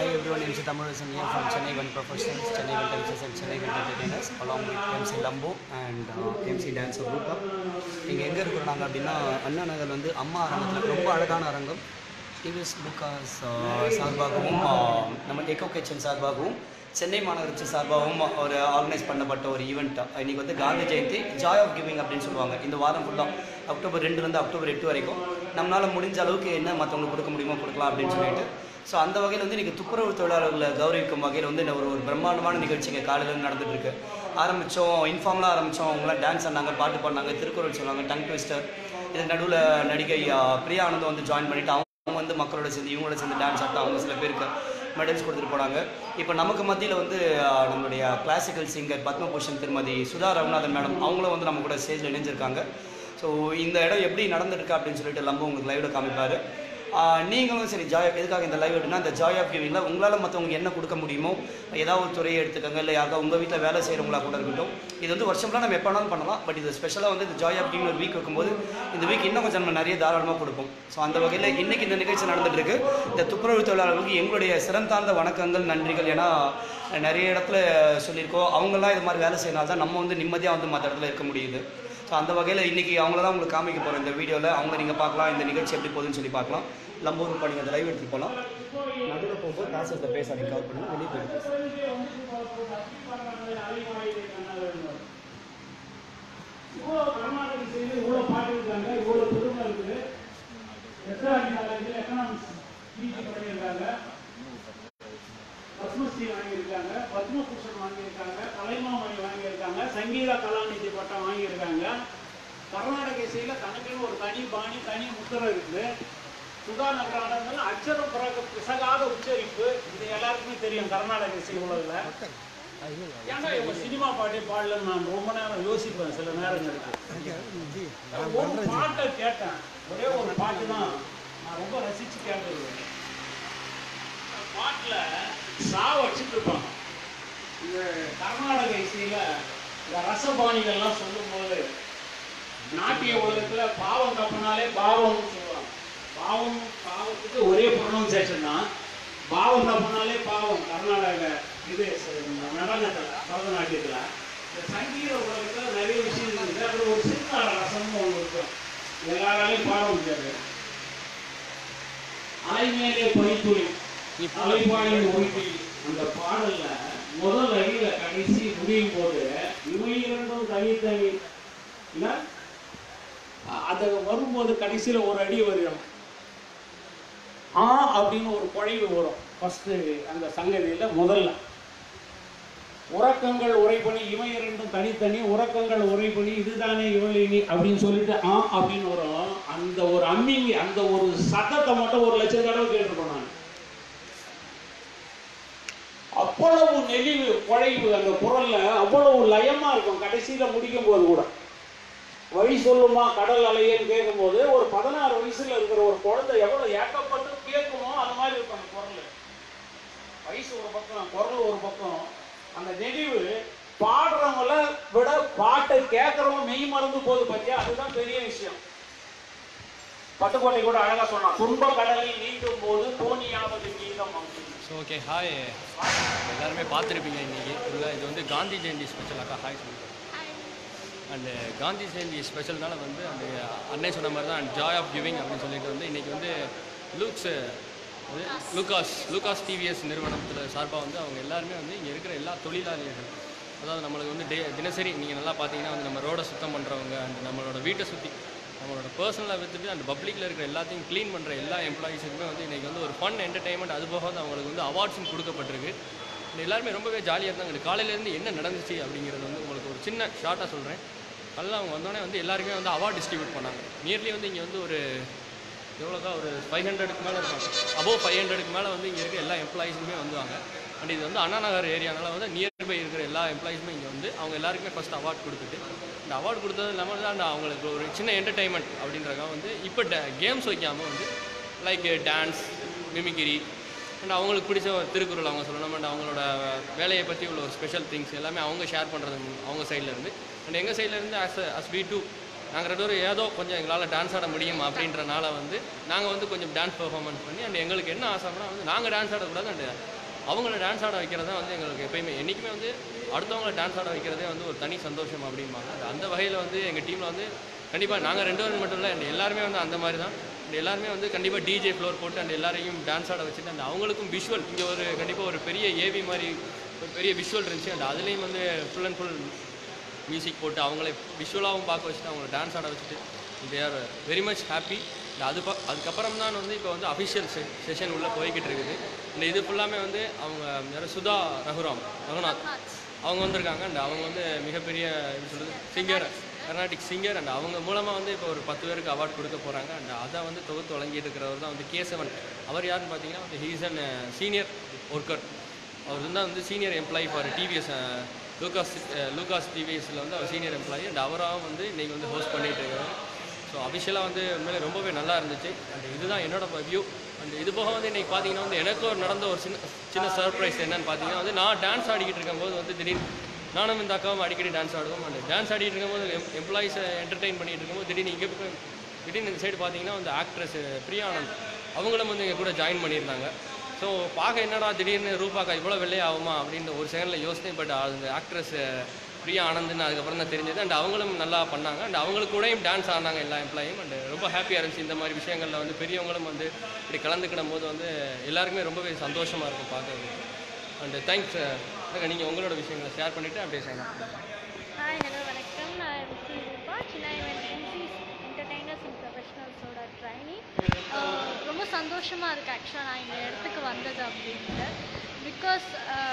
Hi everyone, MC Thamurasan here from Chennai One Professionals, Chennai One Dancers and Chennai One Entertainers along with MC Lambo and uh, MC Dancer Rupa. இங்கே எங்கே இருக்கிறோம் நாங்கள் அப்படின்னா அண்ணா நகர் வந்து அம்மா அரங்கத்தில் ரொம்ப அழகான அரங்கம் டிவிஎஸ் லுக்காஸ் சார்பாகவும் uh, நம்ம எக்கோ கிச்சன் சார்பாகவும் சென்னை மாநகராட்சி சார்பாகவும் ஒரு ஆர்கனைஸ் பண்ணப்பட்ட ஒரு ஈவெண்ட் இன்னைக்கு வந்து Gandhi Jayanti joy of giving அப்படின்னு சொல்லுவாங்க இந்த வாரம் ஃபுல்லாக அக்டோபர் ரெண்டுலேருந்து அக்டோபர் எட்டு வரைக்கும் நம்மளால் முடிஞ்ச அளவுக்கு என்ன மற்றவங்களுக்கு கொடுக்க முடியுமோ கொடுக்கலாம் அப்படின்னு சொல்லிட்டு ஸோ அந்த வகையில் வந்து இன்றைக்கி துப்புரவு தொழிலாளர்களை கௌரவிக்கும் வகையில் வந்து இந்த ஒரு ஒரு பிரம்மாண்டமான நிகழ்ச்சி இங்கே காலையில் நடந்துட்டு இருக்கு ஆரம்பித்தோம் இன்ஃபார்மலாக ஆரம்பித்தோம் அவங்களாம் டான்ஸ் ஆடினாங்க பாட்டு பாடினாங்க திருக்குறள் சொன்னாங்க டங் ட்விஸ்டர் இதுக்கு நடுவில் நடிகை ஆ, பிரியா ஆனந்தம் வந்து ஜாயின் பண்ணிட்டு அவங்க வந்து மக்களோட சேர்ந்து இவங்களோட சேர்ந்து டான்ஸ் ஆடிட்டு அவங்க சில பேருக்கு மெடல்ஸ் கொடுத்துட்டு போனாங்க இப்போ நமக்கு மத்தியில் வந்து ஆ, நம்மளுடைய கிளாசிக்கல் சிங்கர் பத்மபூஷன் திருமதி சுதா ரகுநாதன் மேடம் அவங்களும் வந்து நம்ம கூட ஸ்டேஜில் இணைஞ்சிருக்காங்க ஸோ இந்த இடம் எப்படி நடந்திருக்கு அப்படின்னு சொல்லிட்டு லம்பு உங்களுக்கு லைவ்ல காமிப்பாரு ஆஹ் நீங்களும் சரி ஜாய் எதுக்காக இந்த லைவ் எடுனா இந்த ஜாய் ஆஃப் கிவிங்கில் உங்களால் மற்றவங்க என்ன கொடுக்க முடியுமோ ஏதாவது ஒரு துறையை எடுத்துக்கோங்க இல்லை யாருக்கா உங்கள் வீட்டில் வேலை செய்கிறவங்களா கூட இருக்கட்டும் இது வந்து வருஷம்லாம் நம்ம எப்போ வேணாலும் பண்ணலாம் பட் இது ஸ்பெஷலாக வந்து இந்த ஜாய் ஆஃப் கிவிங் ஒரு வீக் வைக்கும்போது இந்த வீக் இன்னும் கொஞ்சம் நம்ம நிறைய தாராளமாக கொடுப்போம் ஸோ அந்த வகையில் இன்னைக்கு இந்த நிகழ்ச்சி நடந்துட்டு இருக்கு இந்த துப்புரவு தொழிலாளர்களுக்கு எங்களுடைய சிறந்தார்ந்த வணக்கங்கள் நன்றிகள் ஏன்னா நிறைய இடத்துல சொல்லியிருக்கோம் அவங்கெல்லாம் இது மாதிரி வேலை செய்யணும் தான் நம்ம வந்து நிம்மதியாக வந்து மற்ற இடத்துல இருக்க முடியுது ஸோ அந்த வகையில் இன்றைக்கி அவங்கள தான் உங்களுக்கு காமிக்க போகிறோம் இந்த வீடியோவில் அவங்கள நீங்கள் பார்க்கலாம் இந்த நிகழ்ச்சி எப்படி போகுதுன்னு சொல்லி பார்க்கலாம் லம்பூர் பண்ணி அந்த லைவ் எடுத்துகிட்டு போகலாம் நடுவில் போகும்போது டான்ஸர்ஸை பேசாதீங்க கவர் பண்ணுங்க வெளியே போயிட்டு இவ்வளோ கர்நாடக செய்து இவ்வளோ பாட்டு இருக்காங்க இவ்வளோ பெருமை இருக்குது எஸ்ஆர்டி காலேஜில் எக்கனாமிக்ஸ் பிஜி பண்ணியிருக்காங்க பத்மஸ்ரீ வாங்கியிருக்காங்க பத்மபூஷன் வாங்கியிருக்காங்க கலைமாமணி வாங்கியிருக்காங்க சங்கீதா கலாநிதி பட்டம் வாங்கியிருக்காங்க கர்நாடக இசையில் தனக்குன்னு ஒரு தனி பாணி தனி முத்திரை இருக்குது சுதா நகரானங்கள் அச்சரம் பிறகு பிசகாத உச்சரிப்பு இது எல்லாருக்குமே தெரியும் கர்நாடக இசை உலகில் ஏன்னா இவங்க சினிமா பாட்டே பாடலன்னு நான் ரொம்ப நேரம் யோசிப்பேன் சில நேரங்களுக்கு ஒரு பாட்டை கேட்டேன் ஒரே ஒரு பாட்டு தான் நான் ரொம்ப ரசிச்சு கேட்டது அந்த பாட்டுல சா வச்சுட்டு இருப்பாங்க இந்த கர்நாடக இசையில இந்த ரசபாணிகள்லாம் சொல்லும்போது நாட்டிய உலகத்துல பாவம் தப்புனாலே பாவம்னு சொல்லுவாங்க பாவம் பாவத்துக்கு ஒரே ப்ரொனவுன்சேஷன் தான் பாவம் தப்புனாலே பாவம் கர்நாடக இது ச- நடனத்துல பரதநாட்டியத்துல இந்த சங்கீத உலகத்துல நிறைய விஷயம் இருக்குது அதுல ஒரு சின்ன ரசம்னு ஒன்று இருக்கும் எல்லாராலையும் பாட முடியாது அலைமேலே பனித்துளி அலைப்பாயின் ஒழுங்கி அந்த பாடல்ல முதல் அடியில கடைசி முடியும் போது இவை இரண்டும் தனித்தனி இல்ல அ- அது வரும்போது கடைசியில ஒரு அடி வரும் ஆ அப்படின்னு ஒரு குழைவு வரும் ஃபர்ஸ்ட் அந்த சங்கதியில முதல்ல உறக்கங்கள் உரைப்பணி இவை இரண்டும் தனித்தனி உறக்கங்கள் உரைப்பணி இதுதானே இவளினி அப்படின்னு சொல்லிட்டு ஆ அப்படின்னு வரும் அந்த ஒரு அம்மிங்கி அந்த ஒரு சத்தத்தை மட்டும் ஒரு லட்சம் தடவை கேட்டிருப்போம் நான் அவ்வளவு நெளிவு குழைவு அந்த குரல்ல அவ்வளவு லயமா இருக்கும் கடைசியில முடிக்கும் போது கூட வழி சொல்லுமா கடல் அலையன்னு கேட்கும்போது ஒரு பதினாறு வயசுல இருக்கிற ஒரு குழந்தை எவ்வளவு ஏக்கப்பட்டு கேட்குமோ அந்த மாதிரி இருக்கும் அந்த குரல் வயசு ஒரு பக்கம் குரல் ஒரு பக்கம் அந்த நெளிவு பாடுறவங்கள விட பாட்டை கேட்கறவங்க மெய் மறந்து போகுது பத்தியா அதுதான் பெரிய விஷயம் பட்டுக்கோட்டை கூட அழகா சொன்னான் துன்ப கடலில் நீந்தும் போது தோணியாவது கீதம் அப்படின்னு ஸோ ஓகே ஹாய் எல்லாருமே பார்த்துருப்பீங்க இன்றைக்கி இல்லை இது வந்து காந்தி ஜெயந்தி ஸ்பெஷல் அக்கா ஹாய் சொல்லுங்கள் அண்டு காந்தி ஜெயந்தி ஸ்பெஷல்னால வந்து அந்த அன்னை சொன்ன மாதிரி தான் ஜாய் ஆஃப் கிவிங் அப்படின்னு சொல்லிட்டு வந்து இன்றைக்கி வந்து லூக்ஸ் அது லூகாஸ் லூகாஸ் டிவிஎஸ் நிறுவனத்தில் சார்பாக வந்து அவங்க எல்லாருமே வந்து இங்கே இருக்கிற எல்லா தொழிலாளிகள் அதாவது நம்மளுக்கு வந்து டே தினசரி நீங்கள் நல்லா பார்த்தீங்கன்னா வந்து நம்ம ரோடை சுத்தம் பண்ணுறவங்க அண்ட் நம்மளோட வீட்டை சுற்றி நம்மளோட பர்சனலாக வித்துட்டு அந்த பப்ளிக்கில் இருக்கிற எல்லாத்தையும் க்ளீன் பண்ணுற எல்லா எம்ப்ளாயிஸுக்குமே வந்து இன்றைக்கி வந்து ஒரு ஃபன் என்டர்டைன்மெண்ட் அது போக வந்து அவங்களுக்கு வந்து அவார்ட்ஸும் கொடுக்கப்பட்டிருக்கு And எல்லாருமே ரொம்பவே ஜாலியாக இருந்தாங்க இந்த காலையிலேருந்து என்ன நடந்துச்சு அப்படிங்கிறது வந்து உங்களுக்கு ஒரு சின்ன ஷார்ட்டாக சொல்கிறேன் காலையில் அவங்க வந்தோடனே வந்து எல்லாருக்குமே வந்து அவார்ட் டிஸ்ட்ரிபியூட் பண்ணாங்க நியர்லி வந்து இங்கே வந்து ஒரு எவ்வளோக்கா ஒரு ஃபைவ் ஹண்ட்ரடுக்கு மேலே இருப்பாங்க அபோவ் ஃபைவ் ஹண்ட்ரடுக்கு மேலே வந்து இங்கே இருக்க எல்லா எம்ப்ளாயிஸுமே வந்துவாங்க அண்ட் இது வந்து அண்ணா நகர் ஏரியானால வந்து நியர்பை இருக்கிற எல்லா எம்ப்ளாயிஸுமே இங்கே வந்து அவங்க எல்லாருக்குமே ஃபஸ்ட் அவார்ட் கொடுத்துட்டு இந்த அவார்ட் கொடுத்தது இல்லாமல் வந்து அந்த அவங்களுக்கு ஒரு சின்ன என்டர்டைன்மெண்ட் அப்படின்றக்காக வந்து இப்போ கேம்ஸ் வைக்காமல் வந்து லைக் டான்ஸ் மிமிகிரி அண்ட் அவங்களுக்கு பிடிச்ச ஒரு திருக்குறள் அவங்க சொல்லணும் அண்ட் அவங்களோட வேலையை பற்றி உள்ள ஒரு ஸ்பெஷல் திங்ஸ் எல்லாமே அவங்க ஷேர் பண்ணுறது அவங்க சைடில் இருந்து அண்ட் எங்கள் சைடில் இருந்து ஆஸ் அஸ் வி டூ நாங்கள் ரெண்டு பேரும் ஏதோ கொஞ்சம் எங்களால் டான்ஸ் ஆட முடியும் அப்படின்றனால வந்து நாங்கள் வந்து கொஞ்சம் டான்ஸ் பெர்ஃபார்மன்ஸ் பண்ணி அண்ட் எங்களுக்கு என்ன ஆசைன்னா வந்து நாங்கள் டான்ஸ் ஆடக்கூடாது அண்ட் அவங்கள டான்ஸ் ஆட வைக்கிறது தான் வந்து எங்களுக்கு எப்பயுமே என்றைக்குமே வந்து அடுத்தவங்கள டான்ஸ் ஆட வைக்கிறதே வந்து ஒரு தனி சந்தோஷம் அப்படிம்பாங்க And அந்த வகையில் வந்து எங்கள் டீமில் வந்து கண்டிப்பாக நாங்கள் ரெண்டு பேரும் மட்டும் இல்லை and எல்லாருமே வந்து அந்த மாதிரி தான் And எல்லாருமே வந்து கண்டிப்பாக டிஜே ஃப்ளோர் போட்டு அந்த எல்லாரையும் டான்ஸ் ஆட வச்சுட்டு அந்த அவங்களுக்கும் விஷுவல் இங்கே ஒரு கண்டிப்பாக ஒரு பெரிய ஏவி மாதிரி ஒரு பெரிய விஷுவல் இருந்துச்சு அண்ட் அதுலேயும் வந்து ஃபுல் அண்ட் ஃபுல் மியூசிக் போட்டு அவங்கள விஷுவலாகவும் பார்க்க வச்சுட்டு அவங்கள டான்ஸ் ஆட வச்சுட்டு they are very much happy அது ப அதுக்கப்புறம் தான் வந்து இப்போ வந்து அஃபிஷியல் செ செஷன் உள்ளே போய்கிட்டு இருக்குது இந்த இது ஃபுல்லாமே வந்து அவங்க யாரு சுதா ரகுராம் ரகுநாத் அவங்க வந்திருக்காங்க அண்ட் அவங்க வந்து மிகப்பெரிய எப்படி சொல்கிறது சிங்கர் கர்நாடிக் சிங்கர் அண்ட் அவங்க மூலமாக வந்து இப்போ ஒரு பத்து பேருக்கு அவார்ட் கொடுக்க போகிறாங்க அண்ட் அதை வந்து தொகுத்து வழங்கிட்டு இருக்கிறவர் தான் வந்து கேசவன் அவர் யாருன்னு பார்த்தீங்கன்னா வந்து ஹீஸ் அன் சீனியர் ஒர்க்கர் அவர் வந்து வந்து senior employee for TVS Lucas Lucas டிவிஎஸில் வந்து அவர் சீனியர் எம்ப்ளாயி அண்ட் அவராகவும் வந்து இன்றைக்கி வந்து ஹோஸ்ட் பண்ணிட்டு இருக்காரு ஸோ அஃபிஷியலாக வந்து உண்மையிலே ரொம்பவே நல்லா இருந்துச்சு அண்ட் இதுதான் என்னோட வியூ அண்ட் இது போக வந்து இன்றைக்கி பார்த்தீங்கன்னா வந்து எனக்கு ஒரு நடந்த ஒரு சின்ன சின்ன சர்ப்ரைஸ் என்னன்னு பார்த்தீங்கன்னா வந்து நான் டான்ஸ் ஆடிக்கிட்டு இருக்கும்போது வந்து திடீர்னு நானும் இந்த அக்காவும் அடிக்கடி டான்ஸ் ஆடுவோம் அண்ட் டான்ஸ் ஆடிட்டு இருக்கும்போது எம்ப்ளாயிஸை என்டர்டெயின் பண்ணிட்டு இருக்கும்போது திடீர்னு இங்கே போய் திடீர்னு இந்த சைடு பார்த்தீங்கன்னா வந்து ஆக்ட்ரஸ் பிரியா ஆனந்த் அவங்களும் வந்து எங்கள் கூட ஜாயின் பண்ணியிருந்தாங்க ஸோ பார்க்க என்னடா திடீர்னு ரூபாக்கா இவ்வளோ வெள்ளையா ஆகுமா அப்படின்னு ஒரு செகண்டில் யோசித்தேன் பட் அந்த ஆக்ட்ரஸ் பிரியா ஆனந்த்னு அதுக்கப்புறம் தான் தெரிஞ்சது அண்ட் அவங்களும் நல்லா பண்ணாங்க அண்ட் அவங்களுக்கு கூடயும் டான்ஸ் ஆடினாங்க எல்லா எம்ப்ளாயும் அண்ட் ரொம்ப ஹாப்பியாக இருந்துச்சு இந்த மாதிரி விஷயங்களில் வந்து பெரியவங்களும் வந்து இப்படி கலந்துக்கிடும் போது வந்து எல்லாருக்குமே ரொம்பவே சந்தோஷமாக இருக்கும் பார்க்கறதுக்கு அண்ட் தேங்க்ஸ் நீங்கள் உங்களோட விஷயங்களை ஷேர் பண்ணிவிட்டு அப்படியே சைன் ஹாய் ஹலோ வணக்கம் நான் எம்சி ரூபா சின்ன இவன் எம்சிஸ் என்டர்டைனர்ஸ் அண்ட் ப்ரொஃபஷனல்ஸோட ட்ரைனி ரொம்ப சந்தோஷமாக இருக்குது ஆக்சுவலாக நான் இந்த இடத்துக்கு வந்தது அப்படின்ட்டு பிகாஸ்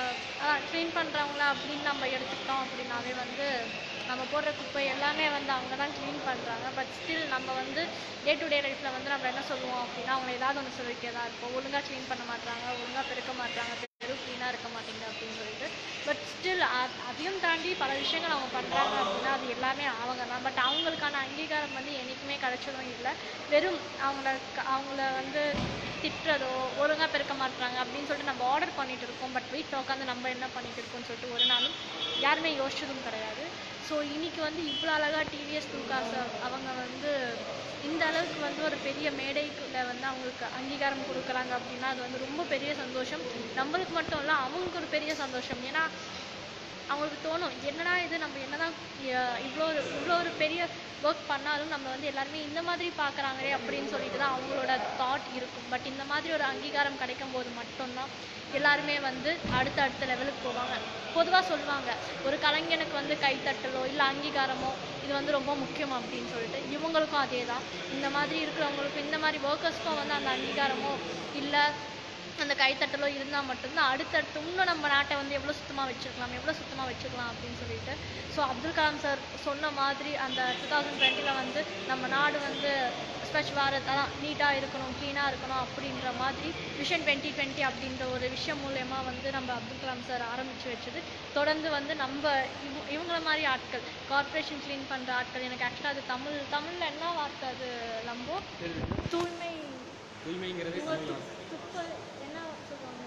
க்ளீன் பண்ணுறவங்கள அப்படின்னு நம்ம எடுத்துக்கிட்டோம் அப்படின்னாவே வந்து நம்ம போடுற குப்பை எல்லாமே வந்து அவங்க தான் க்ளீன் பண்ணுறாங்க பட் ஸ்டில் நம்ம வந்து டே டு டே லைஃப்பில் வந்து நம்ம என்ன சொல்லுவோம் அப்படின்னா அவங்க ஏதாவது ஒன்று சொல்லிட்டே தான் இருப்போம் ஒழுங்காக க்ளீன் பண்ண மாட்டாங்க ஒழுங்காக பெருக்க மாட்டாங்க வெறும் க்ளீனாக இருக்க மாட்டேங்குது அப்படின்னு சொல்லிட்டு பட் ஸ்டில் அதையும் தாண்டி பல விஷயங்கள் அவங்க பண்ணுறாங்க அப்படின்னா அது எல்லாமே அவங்க தான் பட் அவங்களுக்கான அங்கீகாரம் வந்து என்றைக்குமே கிடைச்சதும் இல்லை வெறும் அவங்கள க- அவங்கள வந்து திட்டுறதோ ஒழுங்காக பெருக்க மாட்டுறாங்க அப்படின்னு சொல்லிட்டு நம்ம ஆர்டர் பண்ணிட்டு இருக்கோம் பட் வீட்டில் உட்காந்து நம்ம என்ன பண்ணிட்டு இருக்கோம்னு சொல்லிட்டு ஒரு நாளும் யாருமே யோசிச்சதும் கிடையாது ஸோ இன்னைக்கு வந்து இவ்வளோ அழகாக டிவிஎஸ் டூகாஸ் அவங்க வந்து இந்த அளவுக்கு வந்து ஒரு பெரிய மேடைக்குள்ள வந்து அவங்களுக்கு அங்கீகாரம் கொடுக்குறாங்க அப்படின்னா அது வந்து ரொம்ப பெரிய சந்தோஷம் நம்மளுக்கு மட்டும் இல்லை அவங்களுக்கு ஒரு பெரிய சந்தோஷம் ஏன்னா அவங்களுக்கு தோணும் என்னடா இது நம்ம என்னதான் அஹ் இவ்வளோ ஒரு இவ்வளோ ஒரு பெரிய ஒர்க் பண்ணாலும் நம்ம வந்து எல்லாருமே இந்த மாதிரி பார்க்குறாங்களே அப்படின்னு சொல்லிட்டு தான் அவங்களோட தாட் இருக்கும் பட் இந்த மாதிரி ஒரு அங்கீகாரம் கிடைக்கும் போது மட்டும்தான் எல்லாருமே வந்து அடுத்த அடுத்த லெவலுக்கு போவாங்க பொதுவாக சொல்லுவாங்க ஒரு கலைஞனுக்கு வந்து கைத்தட்டலோ இல்லை அங்கீகாரமோ இது வந்து ரொம்ப முக்கியம் அப்படின்னு சொல்லிட்டு இவங்களுக்கும் அதே தான் இந்த மாதிரி இருக்கிறவங்களுக்கும் இந்த மாதிரி ஒர்க்கர்ஸ்க்கும் வந்து அந்த அங்கீகாரமோ இல்லை அந்த கைத்தட்டலோ இருந்தால் மட்டும்தான் அடுத்தடுத்து இன்னும் நம்ம நாட்டை வந்து எவ்வளோ சுத்தமாக வச்சுருக்கலாம் எவ்வளோ சுத்தமாக வச்சுக்கலாம் அப்படின்னு சொல்லிட்டு ஸோ அப்துல் கலாம் சார் சொன்ன மாதிரி அந்த டூ தௌசண்ட் டுவெண்ட்டியில் வந்து நம்ம நாடு வந்து ஸ்வச் பாரத் அதான் நீட்டாக இருக்கணும் க்ளீனாக இருக்கணும் அப்படின்ற மாதிரி விஷன் டுவெண்ட்டி டுவெண்ட்டி அப்படின்ற ஒரு விஷயம் மூலயமா வந்து நம்ம அப்துல் கலாம் சார் ஆரம்பித்து வச்சது தொடர்ந்து வந்து நம்ம இவ இவங்கள மாதிரி ஆட்கள் கார்ப்பரேஷன் க்ளீன் பண்ணுற ஆட்கள் எனக்கு ஆக்சுவலாக அது தமிழ் தமிழில் என்ன வார்த்தை அது லம்போ தூய்மை தூய்மைங்கிறது இவங்க து- துப்ப என்ன சொல்லுவாங்க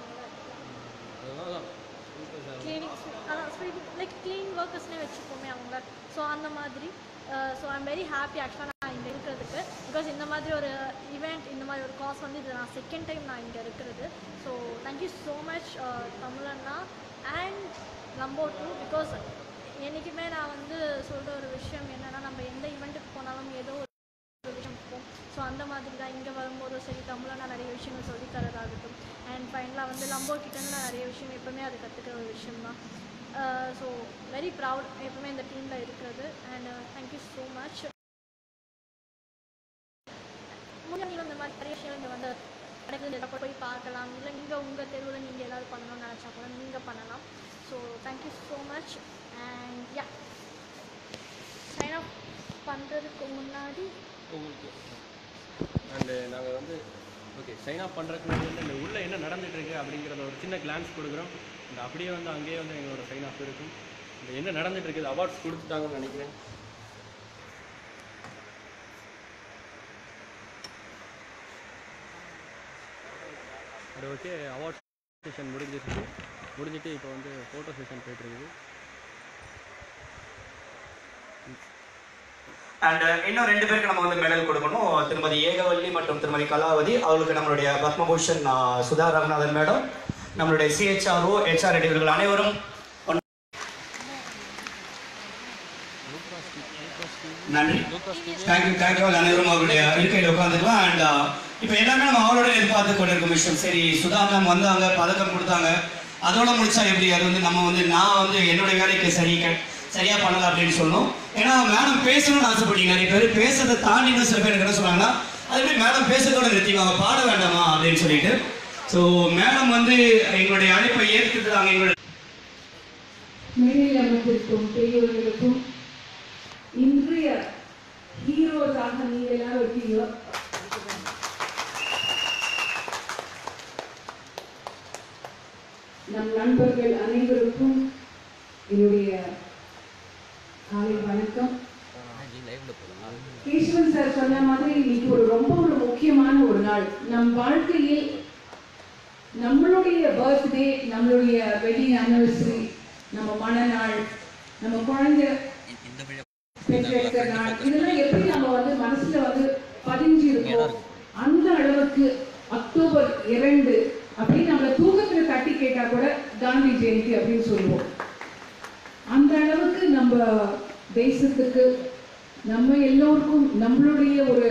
அதுதான் கிளீனிங் அதான் ஸ்வீப் லைக் க்ளீன் ஒர்க்கர்ஸ்னே வச்சுப்போமே அவங்கள ஸோ அந்த மாதிரி ஸோ ஐம் வெரி ஹாப்பி ஆக்சுவலாக நான் இங்கே இருக்கிறதுக்கு பிகாஸ் இந்த மாதிரி ஒரு ஈவெண்ட் இந்த மாதிரி ஒரு காஸ் வந்து இது நான் செகண்ட் டைம் நான் இங்கே இருக்கிறது ஸோ தேங்க்யூ ஸோ மச் தமிழண்ணா அண்ட் லம்போ டூ பிகாஸ் என்றைக்குமே நான் வந்து சொல்கிற ஒரு விஷயம் என்னென்னா நம்ம எந்த ஈவெண்ட்டுக்கு போனாலும் ஏதோ ஒரு ஒரு விஷயம் இருக்கும் ஸோ அந்த மாதிரி தான் இங்கே வரும்போதும் சரி தமிழில் நான் நிறைய விஷயங்கள் சொல்லி தரதாகட்டும் அண்ட் ஃபைனலாக வந்து லம்போ கிட்டேருந்து நான் நிறைய விஷயம் எப்பவுமே அது கற்றுக்கிற ஒரு விஷயம் தான் ஸோ வெரி ப்ரவுட் எப்பவுமே இந்த டீமில் இருக்கிறது அண்ட் தேங்க்யூ ஸோ மச் முன்னாடி இந்த மாதிரி நிறைய விஷயம் இங்கே வந்து நடக்குது இதை போய் பார்க்கலாம் இல்லை நீங்கள் உங்கள் தெருவில் நீங்கள் ஏதாவது பண்ணணும்னு நினச்சா கூட நீங்கள் பண்ணலாம் so thank you so much and yeah sign off பண்ணுறதுக்கு முன்னாடி உங்களுக்கு அண்டு நாங்கள் வந்து ஓகே சைன் ஆஃப் பண்ணுறதுக்கு முன்னாடி வந்து இந்த உள்ளே என்ன நடந்துட்டு இருக்கு அப்படிங்கிறத ஒரு சின்ன கிளான்ஸ் கொடுக்குறோம் இந்த அப்படியே வந்து அங்கேயே வந்து எங்களோட சைன் ஆஃப் இருக்கும் இந்த என்ன நடந்துட்டு இருக்குது அவார்ட்ஸ் கொடுத்துட்டாங்கன்னு நினைக்கிறேன் அது ஓகே அவார்ட் செஷன் முடிஞ்சிருச்சு முடிஞ்சிட்டு இப்போ வந்து ஃபோட்டோ செஷன் போயிட்டுருக்குது அண்ட் இன்னும் ரெண்டு பேருக்கு நம்ம வந்து மெடல் கொடுக்கணும் திருமதி ஏகவல்லி மற்றும் திருமதி கலாவதி அவங்களுக்கு நம்மளுடைய பத்மபூஷன் ஆஹ், சுதா ரகுநாதன் மேடம் நம்மளுடைய சிஹெச்ஆர்ஓ ஹெச்ஆர் இவர்கள் அனைவரும் ஒன்று- நன்றி தேங்க்யூ தேங்க்யூ அனைவரும் அவருடைய இருக்கையில் உட்காந்துக்கலாம் அண்ட் இப்போ எல்லாமே நம்ம அவளோட எதிர்பார்த்து கொண்டிருக்கும் விஷயம் சரி சுதா மேம் வந்தாங்க பதக்கம் கொடுத்தாங்க அதோட முடிச்சா எப்படி அது வந்து நம்ம வந்து நான் வந்து என்னுடைய வேலைக்கு சரி க- சரியா பண்ணல அப்படின்னு சொல்லணும் ஏன்னா மேடம் பேசணும்னு ஆசைப்பட்டீங்க நிறைய பேர் பேசுறதை தாண்டி இன்னும் சில பேர் என்ன சொன்னாங்கன்னா அது எப்படி மேடம் பேசுறதோட நிறுத்திவாங்க பாட வேண்டாமா அப்படின்னு சொல்லிட்டு ஸோ மேடம் வந்து எங்களுடைய அழைப்பை ஏற்றுக்கிட்டாங்க எங்களுடைய மேடையில் அமர்ந்திருக்கும் பெரியவர்களுக்கும் இன்றைய ஹீரோஸாக நீங்க எல்லாரும் இருக்கீங்க நம் நண்பர்கள் அனைவருக்கும் என்னுடைய காலை வணக்கம் கேசவன் சார் சொன்ன மாதிரி இன்னைக்கு ஒரு ரொம்ப ஒரு முக்கியமான ஒரு நாள் நம் வாழ்க்கையில் நம்மளுடைய பர்த்டே நம்மளுடைய வெட்டிங் ஆனிவர்சரி நம்ம மனநாள் நம்ம குழந்தை பெற்றெடுக்கிற நாள் இதெல்லாம் எப்படி நம்ம வந்து மனசுல வந்து பதிஞ்சு இருக்கோம் அந்த அளவுக்கு அக்டோபர் இரண்டு அப்படின்னு நம்மள தூக்கத்துல தட்டி கேட்டா கூட காந்தி ஜெயந்தி அப்படின்னு சொல்லுவோம் அந்த அளவுக்கு நம்ம தேசத்துக்கு நம்ம எல்லோருக்கும் நம்மளுடைய ஒரு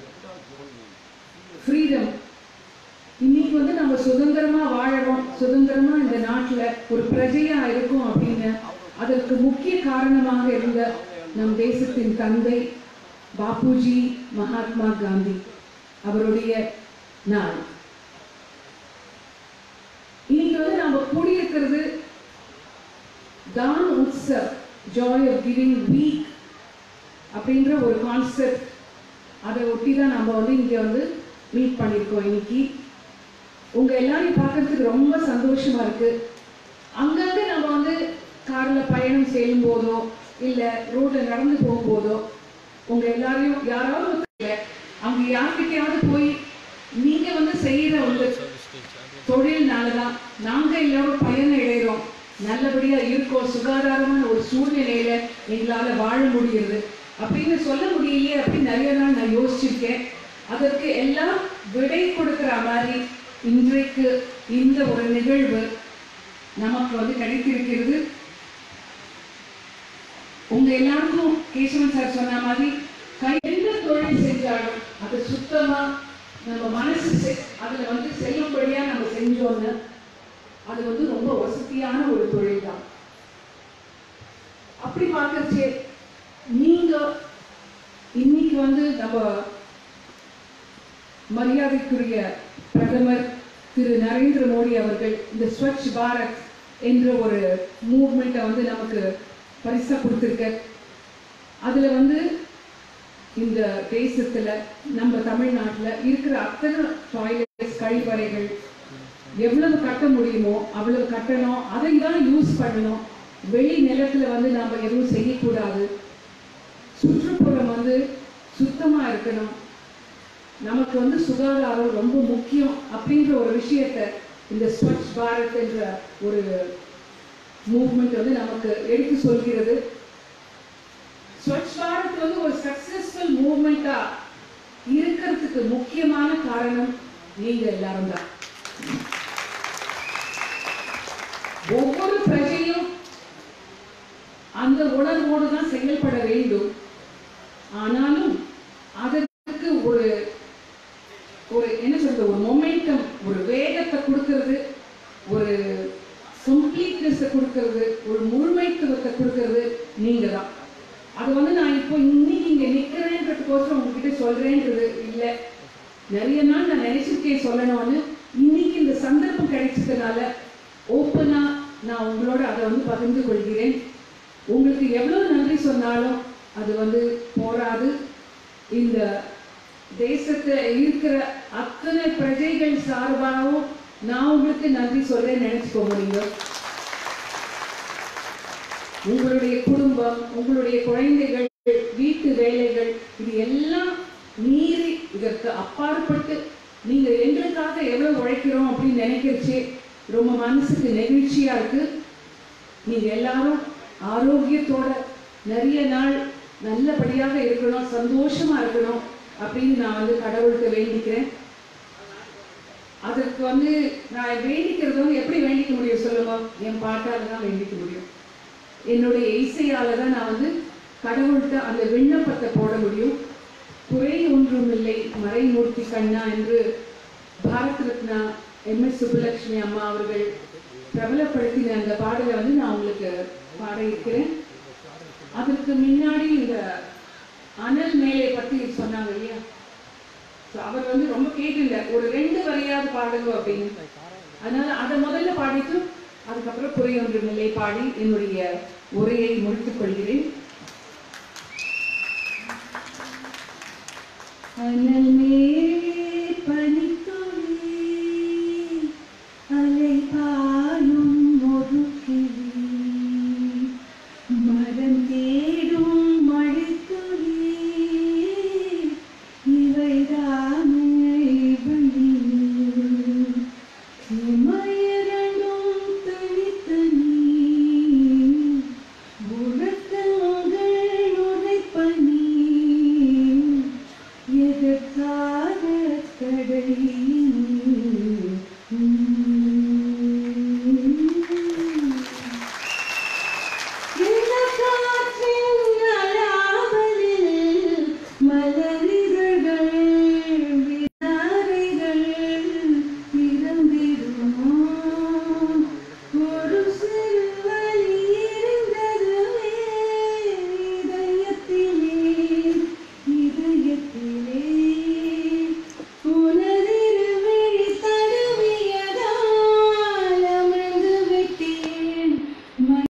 ஃப்ரீடம் இன்னைக்கு வந்து நம்ம சுதந்திரமா வாழறோம் சுதந்திரமா இந்த நாட்டுல ஒரு பிரஜையா இருக்கோம் அப்படின்னு அதற்கு முக்கிய காரணமாக இருந்த நம் தேசத்தின் தந்தை பாபுஜி மகாத்மா காந்தி அவருடைய நாள் இன்னைக்கு வந்து நம்ம கூடியிருக்கிறது தான் Utsav joy of giving week அப்படின்ற ஒரு கான்செப்ட் அதை ஒட்டி தான் நம்ம வந்து இங்க வந்து மீட் பண்ணியிருக்கோம் இன்னைக்கு உங்க எல்லாரையும் பார்க்கறதுக்கு ரொம்ப சந்தோஷமா இருக்கு அங்கங்க நம்ம வந்து கார்ல பயணம் செய்யும் போதோ இல்ல ரோட்ல நடந்து போகும்போதோ உங்க எல்லாரையும் யாராவது ஒருத்தர் அங்க யார்கிட்டயாவது போய் நீங்க வந்து செய்யற உங்க தொழில்னாலதான் நாங்க எல்லாரும் பயன் அடைகிறோம் நல்லபடியா இருக்கோம் சுகாதாரமான ஒரு சூழ்நிலையில எங்களால வாழ முடியுது அப்படின்னு சொல்ல முடியலையே அப்படின்னு நிறைய நாள் நான் யோசிச்சிருக்கேன் அதற்கு எல்லாம் விடை கொடுக்கிற மாதிரி இன்றைக்கு இந்த ஒரு நிகழ்வு நமக்கு வந்து கிடைத்திருக்கிறது உங்க எல்லாருக்கும் கேசவன் சார் சொன்ன மாதிரி கை எந்த தொழில் செஞ்சாலும் அது சுத்தமா நம்ம மனசு செ- அதுல வந்து செல்லும்படியா நம்ம செஞ்சோம்னு அது வந்து ரொம்ப வசதியான ஒரு தொழில் தான் அப்படி பார்க்கறச்சே நீங்க இன்னைக்கு வந்து நம்ம மரியாதைக்குரிய பிரதமர் திரு நரேந்திர மோடி அவர்கள் இந்த ஸ்வச் பாரத் என்ற ஒரு மூவ்மெண்ட்டை வந்து நமக்கு பரிசா கொடுத்துருக்க அதுல வந்து இந்த தேசத்துல நம்ம தமிழ்நாட்டுல இருக்கிற அத்தனை டாய்லெட்ஸ் கழிவறைகள் எவ்வளவு கட்ட முடியுமோ அவ்வளவு கட்டணும் அதை தான் யூஸ் பண்ணணும் வெளி நிலத்துல வந்து நாம எதுவும் செய்யக்கூடாது சுற்றுப்புறம் வந்து சுத்தமா இருக்கணும் நமக்கு வந்து சுகாதாரம் ரொம்ப முக்கியம் அப்படின்ற ஒரு விஷயத்த இந்த ஸ்வச் பாரத் என்ற ஒரு மூவ்மெண்ட் வந்து நமக்கு எடுத்து சொல்கிறது ஸ்வச் பாரத் வந்து ஒரு சக்சஸ்ஃபுல் மூவ்மெண்டா இருக்கிறதுக்கு முக்கியமான காரணம் நீங்க எல்லாரும் தான் ஒவ்வொரு பிரஜையும் அந்த உணர்வோடு தான் செயல்பட வேண்டும் ஆனாலும் அதற்கு ஒரு ஒரு என்ன சொல்றது ஒரு மொமெண்டம் ஒரு வேகத்தை கொடுக்கிறது ஒரு கம்ப்ளீட்னஸ் கொடுக்கிறது ஒரு முழுமைத்துவத்தை கொடுக்கிறது நீங்க தான் அது வந்து நான் இப்போ இன்னைக்கு இங்க நிக்கிறேன்றதுக்கோசரம் உங்ககிட்ட சொல்றேன்றது இல்லை நிறைய நாள் நான் நினைச்சிருக்கேன் சொல்லணும்னு இன்னைக்கு இந்த சந்தர்ப்பம் கிடைச்சதுனால ஓப்பனா நான் உங்களோட அதை வந்து பகிர்ந்து கொள்கிறேன் உங்களுக்கு எவ்வளவு நன்றி சொன்னாலும் அது வந்து போராது இந்த தேசத்துல இருக்கிற அத்தனை பிரஜைகள் சார்பாகவும் நான் உங்களுக்கு நன்றி சொல்றேன்னு நினைச்சுக்கோங்க நீங்க உங்களுடைய குடும்பம் உங்களுடைய குழந்தைகள் வீட்டு வேலைகள் இது எல்லாம் மீறி இதற்கு அப்பாற்பட்டு நீங்க எங்களுக்காக எவ்வளவு உழைக்கிறோம் அப்படின்னு நினைக்கிறச்சே ரொம்ப மனசுக்கு நெகிழ்ச்சியா இருக்கு நீங்க எல்லாரும் ஆரோக்கியத்தோட நிறைய நாள் நல்லபடியாக இருக்கணும் சந்தோஷமா இருக்கணும் அப்படின்னு நான் வந்து கடவுள்கிட்ட வேண்டிக்கிறேன் அதற்கு வந்து நான் வேண்டிக்கிறது வந்து எப்படி வேண்டிக்க முடியும் சொல்லுங்க என் பாட்டால தான் வேண்டிக்க முடியும் என்னுடைய இசையால தான் நான் வந்து கடவுள்கிட்ட அந்த விண்ணப்பத்தை போட முடியும் குறை ஒன்றும் இல்லை மறைமூர்த்தி கண்ணா என்று பாரத் ரத்னா எம் எஸ் சுப்புலட்சுமி அம்மா அவர்கள் பிரபலப்படுத்தின அந்த பாடலை வந்து நான் உங்களுக்கு பாட இருக்கிறேன் அதற்கு முன்னாடி இந்த அனல் மேலே பத்தி சொன்னாங்க இல்லையா So, அவர் வந்து ரொம்ப கேட்டிருந்தார் ஒரு ரெண்டு வரையாவது பாடுங்க அப்படின்னு அதனால அதை முதல்ல பாடிட்டு அதுக்கப்புறம் குறை ஒன்றும் இல்லை பாடி என்னுடைய உரையை முடித்துக் கொள்கிறேன் அனல் மேலே பனித்துளி அலை பாயும் ஒரு கிளி மரம் தேடும் மழைத்துளி இவைதானே வழி இமயரண்டும் தனித்தனி உறக்கங்கள் உரைப்பனி எதற்காக கடலின்